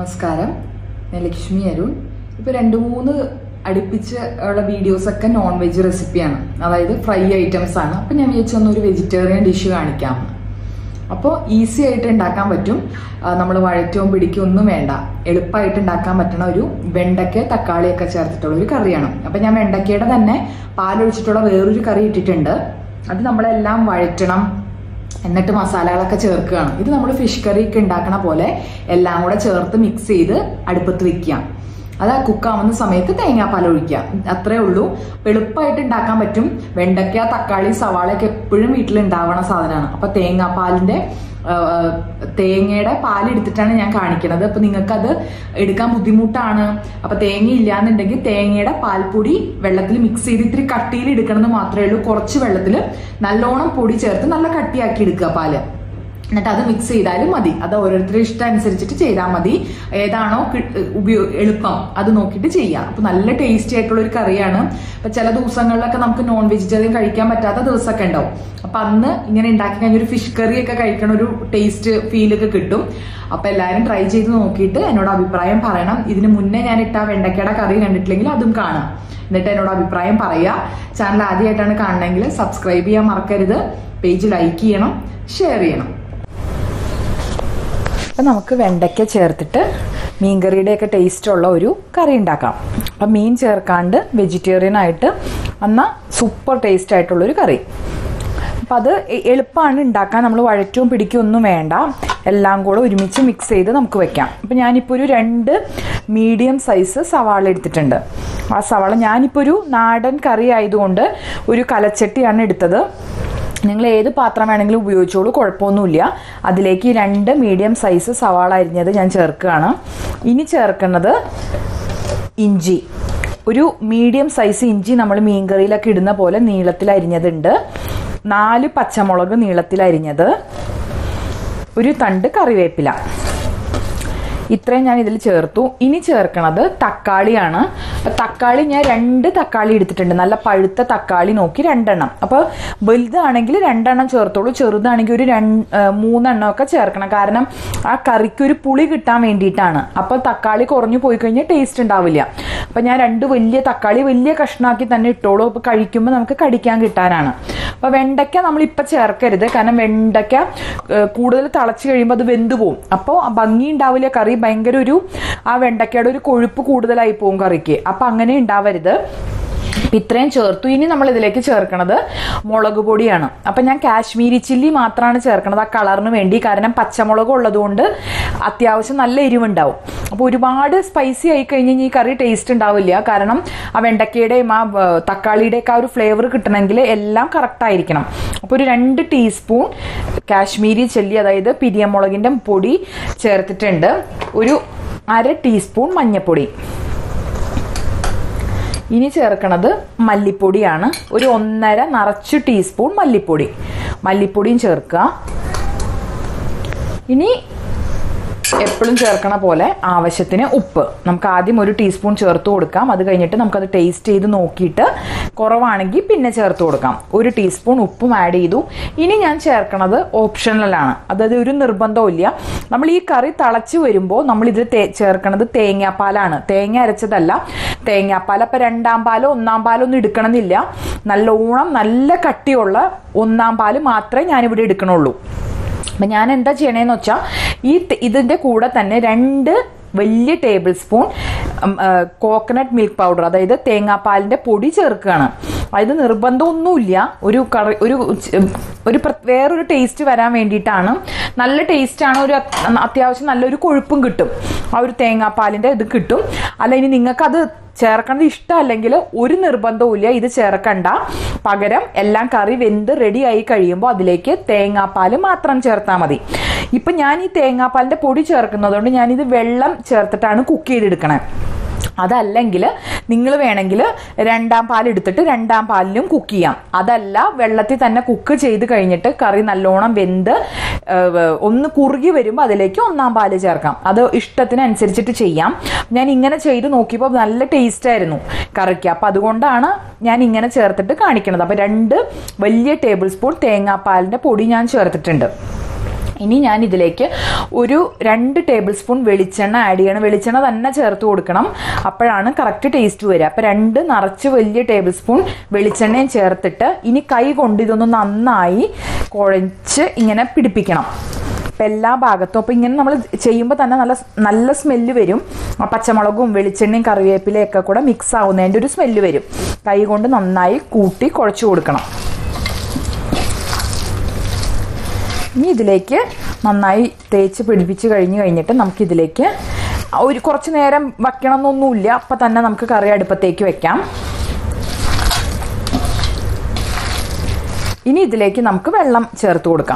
നമസ്കാരം ഞാൻ ലക്ഷ്മി അരുൺ ഇപ്പൊ രണ്ട് മൂന്ന് അടുപ്പിച്ച് ഉള്ള വീഡിയോസ് ഒക്കെ നോൺ വെജ് റെസിപ്പിയാണ് അതായത് ഫ്രൈ ഐറ്റംസ് ആണ് അപ്പൊ ഞാൻ വിചാരിച്ചു ഒരു വെജിറ്റേറിയൻ ഡിഷ് കാണിക്കാം അപ്പോൾ ഈസി ആയിട്ട് ഉണ്ടാക്കാൻ പറ്റും നമ്മൾ വഴറ്റവും പിടിക്കും ഒന്നും വേണ്ട എളുപ്പമായിട്ട് ഉണ്ടാക്കാൻ പറ്റുന്ന ഒരു വെണ്ടയ്ക്ക തക്കാളിയൊക്കെ ചേർത്തിട്ടുള്ള ഒരു കറിയാണ് അപ്പൊ ഞാൻ വെണ്ടയ്ക്കയുടെ തന്നെ പാലൊഴിച്ചിട്ടുള്ള വേറൊരു കറി ഇട്ടിട്ടുണ്ട് അത് നമ്മളെല്ലാം വഴറ്റണം എന്നിട്ട് മസാലകളൊക്കെ ചേർക്കുകയാണ് ഇത് നമ്മൾ ഫിഷ് കറി ഒക്കെ ഉണ്ടാക്കണ പോലെ എല്ലാം കൂടെ ചേർത്ത് മിക്സ് ചെയ്ത് അടുപ്പത്ത് വെക്കാം അത് ആ കുക്കാവുന്ന സമയത്ത് തേങ്ങാപ്പാൽ ഒഴിക്കുക അത്രേ ഉള്ളൂ എളുപ്പമായിട്ട് ഉണ്ടാക്കാൻ പറ്റും വെണ്ടയ്ക്ക തക്കാളി സവാളയൊക്കെ എപ്പോഴും വീട്ടിൽ ഉണ്ടാവണ സാധനമാണ് അപ്പൊ തേങ്ങാപ്പാലിന്റെ ആ, തേങ്ങയുടെ പാലെടുത്തിട്ടാണ് ഞാൻ കാണിക്കുന്നത് അപ്പൊ നിങ്ങൾക്ക് അത് എടുക്കാൻ ബുദ്ധിമുട്ടാണ് അപ്പൊ തേങ്ങ ഇല്ലാന്നുണ്ടെങ്കിൽ തേങ്ങയുടെ പാൽപ്പൊടി വെള്ളത്തിൽ മിക്സ് ചെയ്ത് ഇത്തിരി കട്ടിയിൽ എടുക്കണമെന്ന് മാത്രമേ ഉള്ളൂ കുറച്ച് വെള്ളത്തിൽ നല്ലോണം പൊടി ചേർത്ത് നല്ല കട്ടിയാക്കി എടുക്കുക പാല് എന്നിട്ട് അത് മിക്സ് ചെയ്താലും മതി അത് ഓരോരുത്തരുടെ ഇഷ്ടം അനുസരിച്ചിട്ട് ചെയ്താൽ മതി ഏതാണോ കി- ഉപയോ എളുപ്പം അത് നോക്കിയിട്ട് ചെയ്യാം അപ്പൊ നല്ല ടേസ്റ്റി ആയിട്ടുള്ള ഒരു കറിയാണ് അപ്പൊ ചില ദിവസങ്ങളിലൊക്കെ നമുക്ക് നോൺ വെജിറ്റേറിയൻ കഴിക്കാൻ പറ്റാത്ത ദിവസമൊക്കെ ഉണ്ടാവും അപ്പൊ അന്ന് ഇങ്ങനെ ഉണ്ടാക്കി കഴിഞ്ഞ ഒരു ഫിഷ് കറി ഒക്കെ കഴിക്കണ ഒരു ടേസ്റ്റ് ഫീലൊക്കെ കിട്ടും അപ്പൊ എല്ലാവരും ട്രൈ ചെയ്ത് നോക്കിയിട്ട് എന്നോട് അഭിപ്രായം പറയണം ഇതിന് മുന്നേ ഞാൻ ഇട്ട വെണ്ടയ്ക്കയുടെ കറി കണ്ടിട്ടില്ലെങ്കിൽ അതും കാണാം എന്നിട്ട് എന്നോട് അഭിപ്രായം പറയുക ചാനൽ ആദ്യമായിട്ടാണ് കാണണമെങ്കിൽ സബ്സ്ക്രൈബ് ചെയ്യാൻ മറക്കരുത് പേജ് ലൈക്ക് ചെയ്യണം ഷെയർ ചെയ്യണം അപ്പം നമുക്ക് വെണ്ടയ്ക്ക ചേർത്തിട്ട് മീൻകറിയുടെയൊക്കെ ടേസ്റ്റ് ഉള്ള ഒരു കറി ഉണ്ടാക്കാം അപ്പം മീൻ ചേർക്കാണ്ട് വെജിറ്റേറിയൻ ആയിട്ട് എന്നാൽ സൂപ്പർ ടേസ്റ്റ് ആയിട്ടുള്ളൊരു കറി അപ്പം അത് എ- എളുപ്പമാണ് ഉണ്ടാക്കാൻ നമ്മൾ വഴറ്റും പിടിക്കും ഒന്നും വേണ്ട എല്ലാം കൂടെ ഒരുമിച്ച് മിക്സ് ചെയ്ത് നമുക്ക് വെക്കാം അപ്പം ഞാനിപ്പോൾ ഒരു രണ്ട് മീഡിയം സൈസ് സവാള എടുത്തിട്ടുണ്ട് ആ സവാള ഞാനിപ്പോൾ ഒരു നാടൻ കറി ആയതുകൊണ്ട് ഒരു കലച്ചട്ടിയാണ് എടുത്തത് നിങ്ങൾ ഏത് പാത്രം വേണമെങ്കിലും ഉപയോഗിച്ചോളൂ കുഴപ്പമൊന്നുമില്ല അതിലേക്ക് ഈ രണ്ട് മീഡിയം സൈസ് സവാള അരിഞ്ഞത് ഞാൻ ചേർക്കുകയാണ് ഇനി ചേർക്കുന്നത് ഇഞ്ചി ഒരു മീഡിയം സൈസ് ഇഞ്ചി നമ്മൾ മീൻകറിയിലൊക്കെ ഇടുന്ന പോലെ നീളത്തിൽ അരിഞ്ഞതുണ്ട് നാല് പച്ചമുളക് നീളത്തിൽ അരിഞ്ഞത് ഒരു തണ്ട് കറിവേപ്പില ഇത്രയും ഞാൻ ഇതിൽ ചേർത്തു ഇനി ചേർക്കണത് തക്കാളിയാണ് അപ്പൊ തക്കാളി ഞാൻ രണ്ട് തക്കാളി എടുത്തിട്ടുണ്ട് നല്ല പഴുത്ത തക്കാളി നോക്കി രണ്ടെണ്ണം അപ്പോൾ വലുതാണെങ്കിൽ രണ്ടെണ്ണം ചേർത്തോളൂ ചെറുതാണെങ്കിൽ ഒരു രണ്ട് മൂന്നെണ്ണം ഒക്കെ ചേർക്കണം കാരണം ആ കറിക്ക് ഒരു പുളി കിട്ടാൻ വേണ്ടിയിട്ടാണ് അപ്പോൾ തക്കാളി കുറഞ്ഞു പോയി കഴിഞ്ഞാൽ ടേസ്റ്റ് ഉണ്ടാവില്ല അപ്പൊ ഞാൻ രണ്ട് വലിയ തക്കാളി വലിയ കഷ്ണാക്കി തന്നെ ഇട്ടോളൂ അപ്പൊ കഴിക്കുമ്പോൾ നമുക്ക് കടിക്കാൻ കിട്ടാനാണ് അപ്പൊ വെണ്ടയ്ക്ക നമ്മൾ ഇപ്പൊ ചേർക്കരുത് കാരണം വെണ്ടയ്ക്ക ഏഹ്, കൂടുതൽ തിളച്ച് കഴിയുമ്പോൾ അത് വെന്തു പോകും അപ്പോൾ ഭംഗി ഉണ്ടാവില്ല കറി ഭയങ്കര ഒരു ആ വെണ്ടയ്ക്കയുടെ ഒരു കൊഴുപ്പ് കൂടുതലായി പോകും കറിക്ക് അപ്പൊ അങ്ങനെ ഉണ്ടാവരുത് ഇത്രയും ചേർത്തു ഇനി നമ്മൾ ഇതിലേക്ക് ചേർക്കണത് മുളക് പൊടിയാണ് അപ്പൊ ഞാൻ കാശ്മീരി ചില്ലി മാത്രമാണ് ചേർക്കണത് ആ കളറിന് വേണ്ടി കാരണം പച്ചമുളക് ഉള്ളതുകൊണ്ട് അത്യാവശ്യം നല്ല എരിവുണ്ടാവും അപ്പോൾ ഒരുപാട് സ്പൈസി ആയി കഴിഞ്ഞ് ഈ കറി ടേസ്റ്റ് ഉണ്ടാവില്ല കാരണം ആ വെണ്ടക്കയുടെയും ആ ഏ, തക്കാളിയുടെയൊക്കെ ആ ഒരു ഫ്ലേവർ കിട്ടണമെങ്കിൽ എല്ലാം കറക്റ്റ് ആയിരിക്കണം അപ്പോൾ ഒരു രണ്ട് ടീസ്പൂൺ കാശ്മീരി ചില്ലി അതായത് പിരിയമുളകിന്റെ പൊടി ചേർത്തിട്ടുണ്ട് ഒരു അര ടീസ്പൂൺ മഞ്ഞൾപ്പൊടി ഇനി ചേർക്കണത് മല്ലിപ്പൊടിയാണ് ഒരു ഒന്നര നിറച്ച് ടീസ്പൂൺ മല്ലിപ്പൊടി മല്ലിപ്പൊടിയും ചേർക്കുക ഇനി എപ്പോഴും ചേർക്കണ പോലെ ആവശ്യത്തിന് ഉപ്പ് നമുക്ക് ആദ്യം ഒരു ടീസ്പൂൺ ചേർത്ത് കൊടുക്കാം അത് കഴിഞ്ഞിട്ട് നമുക്കത് ടേസ്റ്റ് ചെയ്ത് നോക്കിയിട്ട് കുറവാണെങ്കിൽ പിന്നെ ചേർത്ത് കൊടുക്കാം ഒരു ടീസ്പൂൺ ഉപ്പും ആഡ് ചെയ്തു ഇനി ഞാൻ ചേർക്കണത് ഓപ്ഷണലാണ് അതായത് ഒരു നിർബന്ധമില്ല നമ്മൾ ഈ കറി തിളച്ച് വരുമ്പോൾ നമ്മൾ ഇതിൽ ചേർക്കണത് തേങ്ങാപ്പാലാണ് തേങ്ങ അരച്ചതല്ല തേങ്ങാപ്പാൽ അപ്പം രണ്ടാം പാലോ ഒന്നാം പാലോ ഒന്നും എടുക്കണമെന്നില്ല നല്ലോണം നല്ല കട്ടിയുള്ള ഒന്നാം പാല് മാത്രമേ ഞാനിവിടെ എടുക്കണുള്ളൂ അപ്പം ഞാൻ എന്താ ചെയ്യണേന്ന് വെച്ചാൽ ഈ ത- ഇതിന്റെ കൂടെ തന്നെ രണ്ട് വലിയ tablespoon coconut milk powder അതായത് തേങ്ങാപ്പാലിന്റെ പൊടി ചേർക്കുകയാണ് അതായത് നിർബന്ധമൊന്നുമില്ല ഒരു കറി ഒരു ച- ഒരു പ്ര- വേറൊരു ടേസ്റ്റ് വരാൻ വേണ്ടിയിട്ടാണ് നല്ല ടേസ്റ്റാണ് ഒരു അത്- അത്യാവശ്യം നല്ലൊരു കൊഴുപ്പും കിട്ടും ആ ഒരു തേങ്ങാപ്പാലിന്റെ ഇത് കിട്ടും അല്ല ഇനി നിങ്ങൾക്കത് ചേർക്കേണ്ടത് ഇഷ്ടമല്ലെങ്കിൽ ഒരു നിർബന്ധവുമില്ല ഇത് ചേർക്കണ്ട പകരം എല്ലാം കറി വെന്ത് റെഡി ആയി കഴിയുമ്പോൾ അതിലേക്ക് തേങ്ങാപ്പാൽ മാത്രം ചേർത്താൽ മതി ഇപ്പൊ ഞാൻ ഈ തേങ്ങാപ്പാലിന്റെ പൊടി ചേർക്കുന്നതുകൊണ്ട് ഞാനിത് വെള്ളം ചേർത്തിട്ടാണ് കുക്ക് ചെയ്തെടുക്കണേ അതല്ലെങ്കിൽ നിങ്ങൾ വേണമെങ്കിൽ രണ്ടാം പാൽ എടുത്തിട്ട് രണ്ടാം പാലിലും കുക്ക് ചെയ്യാം അതല്ല വെള്ളത്തിൽ തന്നെ കുക്ക് ചെയ്ത് കഴിഞ്ഞിട്ട് കറി നല്ലോണം വെന്ത് ഏഹ്, ഒന്ന് കുറുകി വരുമ്പോൾ അതിലേക്ക് ഒന്നാം പാല് ചേർക്കാം അത് ഇഷ്ടത്തിനനുസരിച്ചിട്ട് ചെയ്യാം ഞാൻ ഇങ്ങനെ ചെയ്ത് നോക്കിയപ്പോൾ നല്ല ടേസ്റ്റ് ആയിരുന്നു കറിക്ക് അപ്പം അതുകൊണ്ടാണ് ഞാൻ ഇങ്ങനെ ചേർത്തിട്ട് കാണിക്കുന്നത് അപ്പം രണ്ട് വലിയ ടേബിൾ സ്പൂൺ തേങ്ങാപ്പാലിൻ്റെ പൊടി ഞാൻ ചേർത്തിട്ടുണ്ട് ഇനി ഞാൻ ഇതിലേക്ക് ഒരു രണ്ട് ടേബിൾ സ്പൂൺ വെളിച്ചെണ്ണ ആഡ് ചെയ്യണം വെളിച്ചെണ്ണ തന്നെ ചേർത്ത് കൊടുക്കണം അപ്പോഴാണ് കറക്റ്റ് ടേസ്റ്റ് വരിക അപ്പം രണ്ട് നിറച്ച് വലിയ ടേബിൾ സ്പൂൺ വെളിച്ചെണ്ണയും ചേർത്തിട്ട് ഇനി കൈ കൊണ്ട് ഇതൊന്ന് നന്നായി കുഴച്ച് ഇങ്ങനെ പിടിപ്പിക്കണം അപ്പം എല്ലാ ഭാഗത്തും അപ്പം ഇങ്ങനെ നമ്മൾ ചെയ്യുമ്പോൾ തന്നെ നല്ല നല്ല സ്മെല്ല് വരും ആ പച്ചമുളകും വെളിച്ചെണ്ണയും കറിവേപ്പിലയും ഒക്കെ കൂടെ മിക്സ് ആവുന്നതിൻ്റെ ഒരു സ്മെല്ല് വരും കൈ കൊണ്ട് നന്നായി കൂട്ടി കുഴച്ച് കൊടുക്കണം ഇനി ഇതിലേക്ക് നന്നായി തേച്ച് പിടിപ്പിച്ച് കഴിഞ്ഞ് കഴിഞ്ഞിട്ട് നമുക്കിതിലേക്ക് ഒരു കുറച്ച് നേരം വയ്ക്കണം എന്നൊന്നുമില്ല അപ്പം തന്നെ നമുക്ക് കറി അടുപ്പത്തേക്ക് വെക്കാം ഇനി ഇതിലേക്ക് നമുക്ക് വെള്ളം ചേർത്ത് കൊടുക്കാം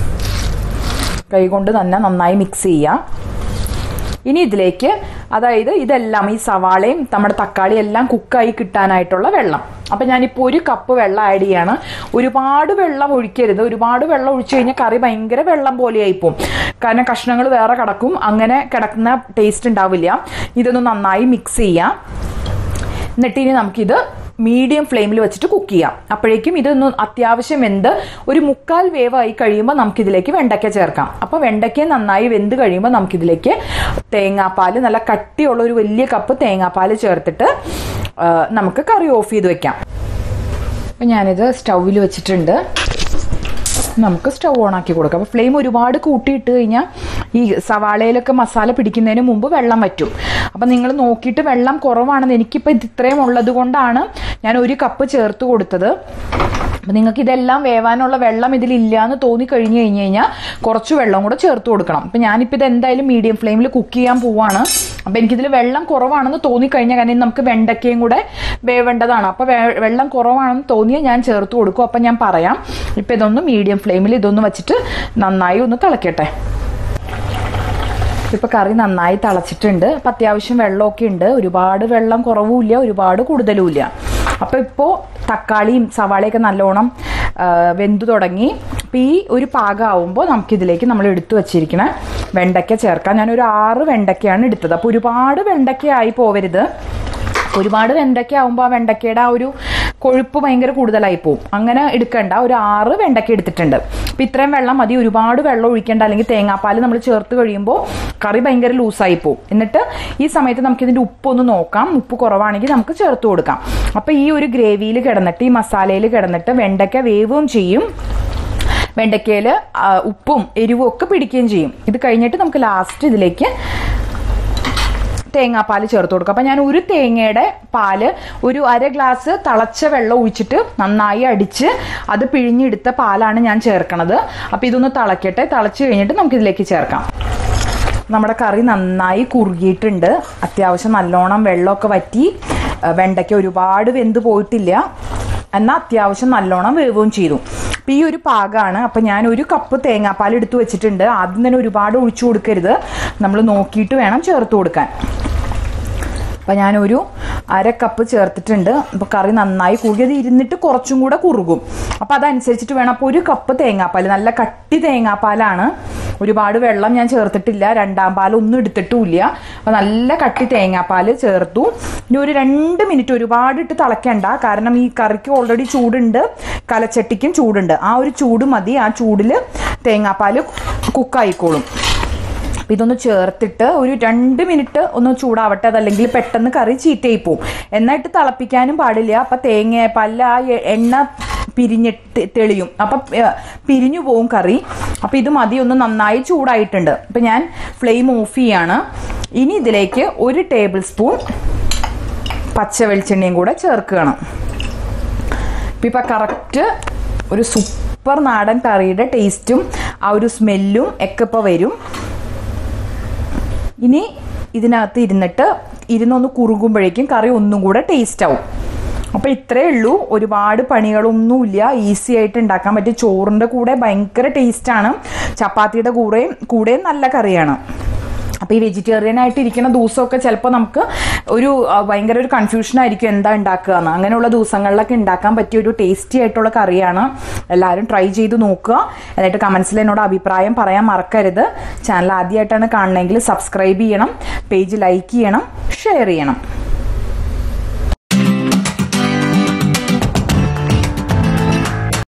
കൈകൊണ്ട് തന്നെ നന്നായി മിക്സ് ചെയ്യാം ഇനി ഇതിലേക്ക് അതായത് ഇതെല്ലാം ഈ സവാളയും നമ്മുടെ തക്കാളി എല്ലാം കുക്കായി കിട്ടാനായിട്ടുള്ള വെള്ളം അപ്പം ഞാനിപ്പോൾ ഒരു കപ്പ് വെള്ളം ആഡ് ചെയ്യാണ് ഒരുപാട് വെള്ളം ഒഴിക്കരുത് ഒരുപാട് വെള്ളം ഒഴിച്ചു കഴിഞ്ഞാൽ കറി ഭയങ്കര വെള്ളം പോലെയായി പോകും കാരണം കഷ്ണങ്ങൾ വേറെ കിടക്കും അങ്ങനെ കിടക്കുന്ന ടേസ്റ്റ് ഉണ്ടാവില്ല ഇതൊന്ന് നന്നായി മിക്സ് ചെയ്യാം എന്നിട്ട് ഇനി നമുക്കിത് മീഡിയം ഫ്ലെയിമിൽ വെച്ചിട്ട് കുക്ക് ചെയ്യാം അപ്പോഴേക്കും ഇതൊന്ന് അത്യാവശ്യം വെന്ത് ഒരു മുക്കാൽ വേവായി കഴിയുമ്പോൾ നമുക്കിതിലേക്ക് വെണ്ടയ്ക്ക ചേർക്കാം അപ്പോൾ വെണ്ടയ്ക്ക നന്നായി വെന്ത് കഴിയുമ്പോൾ നമുക്കിതിലേക്ക് തേങ്ങാപ്പാൽ നല്ല കട്ടിയുള്ള ഒരു വലിയ കപ്പ് തേങ്ങാപ്പാൽ ചേർത്തിട്ട് ആ, നമുക്ക് കറി ഓഫ് ചെയ്ത് വെക്കാം അപ്പം ഞാനിത് സ്റ്റൗവിൽ വെച്ചിട്ടുണ്ട് നമുക്ക് സ്റ്റൗ ഓൺ ആക്കി കൊടുക്കാം അപ്പോൾ ഫ്ലെയിം ഒരുപാട് കൂട്ടിയിട്ട് കഴിഞ്ഞാൽ ഈ സവാളയിലൊക്കെ മസാല പിടിക്കുന്നതിന് മുമ്പ് വെള്ളം വറ്റും അപ്പം നിങ്ങൾ നോക്കിയിട്ട് വെള്ളം കുറവാണെന്ന് എനിക്കിപ്പോൾ ഇത് ഇത്രയും ഉള്ളത് കൊണ്ടാണ് ഞാൻ ഒരു കപ്പ് ചേർത്ത് കൊടുത്തത് അപ്പം നിങ്ങൾക്ക് ഇതെല്ലാം വേവാനുള്ള വെള്ളം ഇതിലില്ല എന്ന് തോന്നി കഴിഞ്ഞ് കഴിഞ്ഞ് കഴിഞ്ഞാൽ കുറച്ച് വെള്ളം കൂടെ ചേർത്ത് കൊടുക്കണം അപ്പം ഞാനിപ്പോൾ ഇത് എന്തായാലും മീഡിയം ഫ്ലെയിമിൽ കുക്ക് ചെയ്യാൻ പോവാണ് അപ്പം എനിക്കിതിൽ വെള്ളം കുറവാണെന്ന് തോന്നിക്കഴിഞ്ഞാൽ കാരണം നമുക്ക് വെണ്ടയ്ക്കയും കൂടെ വേവേണ്ടതാണ് അപ്പോൾ വെള്ളം കുറവാണെന്ന് തോന്നിയാൽ ഞാൻ ചേർത്ത് കൊടുക്കും അപ്പം ഞാൻ പറയാം ഇപ്പം ഇതൊന്ന് മീഡിയം ഫ്ലെയിമിൽ ഇതൊന്ന് വെച്ചിട്ട് നന്നായി ഒന്ന് തിളക്കട്ടെ ഇപ്പൊ കറി നന്നായി തിളച്ചിട്ടുണ്ട് അപ്പം അത്യാവശ്യം വെള്ളമൊക്കെ ഉണ്ട് ഒരുപാട് വെള്ളം കുറവുമില്ല ഒരുപാട് കൂടുതലുമില്ല അപ്പോൾ ഇപ്പോൾ തക്കാളിയും സവാളയൊക്കെ നല്ലോണം ആ, വെന്തു തുടങ്ങി അപ്പം ഈ ഒരു പാകമാവുമ്പോൾ നമുക്കിതിലേക്ക് നമ്മൾ എടുത്തു വച്ചിരിക്കണ വെണ്ടയ്ക്ക ചേർക്കാം ഞാനൊരു ആറ് വെണ്ടയ്ക്കയാണ് എടുത്തത് അപ്പോൾ ഒരുപാട് വെണ്ടയ്ക്ക ആയി പോവരുത് ഒരുപാട് വെണ്ടയ്ക്ക ആവുമ്പോൾ ആ വെണ്ടയ്ക്കയുടെ ആ ഒരു കൊഴുപ്പ് ഭയങ്കര കൂടുതലായി പോവും അങ്ങനെ എടുക്കണ്ട ഒരു ആറ് വെണ്ടയ്ക്ക എടുത്തിട്ടുണ്ട് അപ്പം ഇത്രയും വെള്ളം മതി ഒരുപാട് വെള്ളം ഒഴിക്കേണ്ട അല്ലെങ്കിൽ തേങ്ങാപ്പാൽ നമ്മൾ ചേർത്ത് കഴിയുമ്പോൾ കറി ഭയങ്കര ലൂസായി പോവും എന്നിട്ട് ഈ സമയത്ത് നമുക്ക് ഇതിൻ്റെ ഉപ്പൊന്ന് നോക്കാം ഉപ്പ് കുറവാണെങ്കിൽ നമുക്ക് ചേർത്ത് കൊടുക്കാം അപ്പം ഈ ഒരു ഗ്രേവിയിൽ കിടന്നിട്ട് ഈ മസാലയിൽ കിടന്നിട്ട് വെണ്ടയ്ക്ക വേവുകയും ചെയ്യും വെണ്ടയ്ക്കയിൽ ഉപ്പും എരിവും ഒക്കെ പിടിക്കുകയും ചെയ്യും ഇത് കഴിഞ്ഞിട്ട് നമുക്ക് ലാസ്റ്റ് ഇതിലേക്ക് തേങ്ങാപ്പാൽ ചേർത്ത് കൊടുക്കുക അപ്പം ഞാൻ ഒരു തേങ്ങയുടെ പാല് ഒരു അര ഗ്ലാസ് തിളച്ച വെള്ളം ഒഴിച്ചിട്ട് നന്നായി അടിച്ച് അത് പിഴിഞ്ഞെടുത്ത പാലാണ് ഞാൻ ചേർക്കണത് അപ്പം ഇതൊന്ന് തിളക്കട്ടെ തിളച്ച് കഴിഞ്ഞിട്ട് നമുക്ക് ഇതിലേക്ക് ചേർക്കാം നമ്മുടെ കറി നന്നായി കുറുകിയിട്ടുണ്ട് അത്യാവശ്യം നല്ലോണം വെള്ളമൊക്കെ വറ്റി ആ, വെണ്ടയ്ക്ക ഒരുപാട് വെന്ത് പോയിട്ടില്ല എന്നാൽ അത്യാവശ്യം നല്ലോണം വേവുകയും ചെയ്തു അപ്പം ഈ ഒരു പാകമാണ് അപ്പം ഞാൻ ഒരു കപ്പ് തേങ്ങാപ്പാൽ എടുത്തു വെച്ചിട്ടുണ്ട് ആദ്യം തന്നെ ഒരുപാട് ഒഴിച്ചു കൊടുക്കരുത് നമ്മൾ നോക്കിയിട്ട് വേണം ചേർത്ത് കൊടുക്കാൻ അപ്പം ഞാനൊരു അര കപ്പ് ചേർത്തിട്ടുണ്ട് അപ്പോൾ കറി നന്നായി കുറുകിയത് ഇരുന്നിട്ട് കുറച്ചും കൂടെ കുറുകും അപ്പോൾ അതനുസരിച്ചിട്ട് വേണം അപ്പോൾ ഒരു കപ്പ് തേങ്ങാപ്പാൽ നല്ല കട്ടി തേങ്ങാപ്പാലാണ് ഒരുപാട് വെള്ളം ഞാൻ ചേർത്തിട്ടില്ല രണ്ടാം പാൽ ഒന്നും എടുത്തിട്ടുമില്ല അപ്പോൾ നല്ല കട്ടി തേങ്ങാപ്പാൽ ചേർത്തു ഇനി ഒരു രണ്ട് മിനിറ്റ് ഒരുപാട് ഇട്ട് തിളയ്ക്കണ്ട കാരണം ഈ കറിക്ക് ഓൾറെഡി ചൂടുണ്ട് കലച്ചട്ടിക്കും ചൂടുണ്ട് ആ ഒരു ചൂട് മതി ആ ചൂടിൽ തേങ്ങാപ്പാൽ കുക്കായിക്കോളും അപ്പം ഇതൊന്ന് ചേർത്തിട്ട് ഒരു രണ്ട് മിനിറ്റ് ഒന്ന് ചൂടാവട്ടെ അതല്ലെങ്കിൽ പെട്ടെന്ന് കറി ചീത്തയായി പോവും എന്നിട്ട് തിളപ്പിക്കാനും പാടില്ല അപ്പം തേങ്ങ പല്ല ആ എ- എണ്ണ പിരിഞ്ഞിട്ട് തെളിയും അപ്പം ഏ, പിരിഞ്ഞു പോവും കറി അപ്പം ഇത് മതി ഒന്ന് നന്നായി ചൂടായിട്ടുണ്ട് അപ്പം ഞാൻ ഫ്ലെയിം ഓഫ് ചെയ്യാണ് ഇനി ഇതിലേക്ക് ഒരു ടേബിൾ സ്പൂൺ പച്ച വെളിച്ചെണ്ണയും കൂടെ ചേർക്കുകയാണ് ഇപ്പം ഇപ്പം കറക്റ്റ് ഒരു സൂപ്പർ നാടൻ കറിയുടെ ടേസ്റ്റും ആ ഒരു സ്മെല്ലും ഒക്കെ ഇപ്പോൾ വരും ഇനി ഇതിനകത്ത് ഇരുന്നിട്ട് ഇരുന്നൊന്ന് കുറുകുമ്പോഴേക്കും കറി ഒന്നും കൂടെ ടേസ്റ്റ് ആവും അപ്പോൾ ഇത്രയേ ഉള്ളൂ ഒരുപാട് പണികളൊന്നുമില്ല ഈസി ആയിട്ട് ഉണ്ടാക്കാൻ പറ്റും ചോറിൻ്റെ കൂടെ ഭയങ്കര ടേസ്റ്റാണ് ചപ്പാത്തിയുടെ കൂടെയും കൂടെയും നല്ല കറിയാണ് അപ്പോൾ ഈ വെജിറ്റേറിയൻ ആയിട്ട് ഇരിക്കുന്ന ദിവസമൊക്കെ ചിലപ്പോൾ നമുക്ക് ഒരു ആ, ഭയങ്കര ഒരു കൺഫ്യൂഷൻ ആയിരിക്കും എന്താ ഉണ്ടാക്കുക എന്ന് അങ്ങനെയുള്ള ദിവസങ്ങളിലൊക്കെ ഉണ്ടാക്കാൻ പറ്റിയ ഒരു ടേസ്റ്റി ആയിട്ടുള്ള കറിയാണ് എല്ലാവരും ട്രൈ ചെയ്ത് നോക്കുക എന്നിട്ട് കമൻസിൽ എന്നോട് അഭിപ്രായം പറയാൻ മറക്കരുത് ചാനൽ ആദ്യമായിട്ടാണ് കാണണമെങ്കിൽ സബ്സ്ക്രൈബ് ചെയ്യണം പേജ് ലൈക്ക് ചെയ്യണം ഷെയർ ചെയ്യണം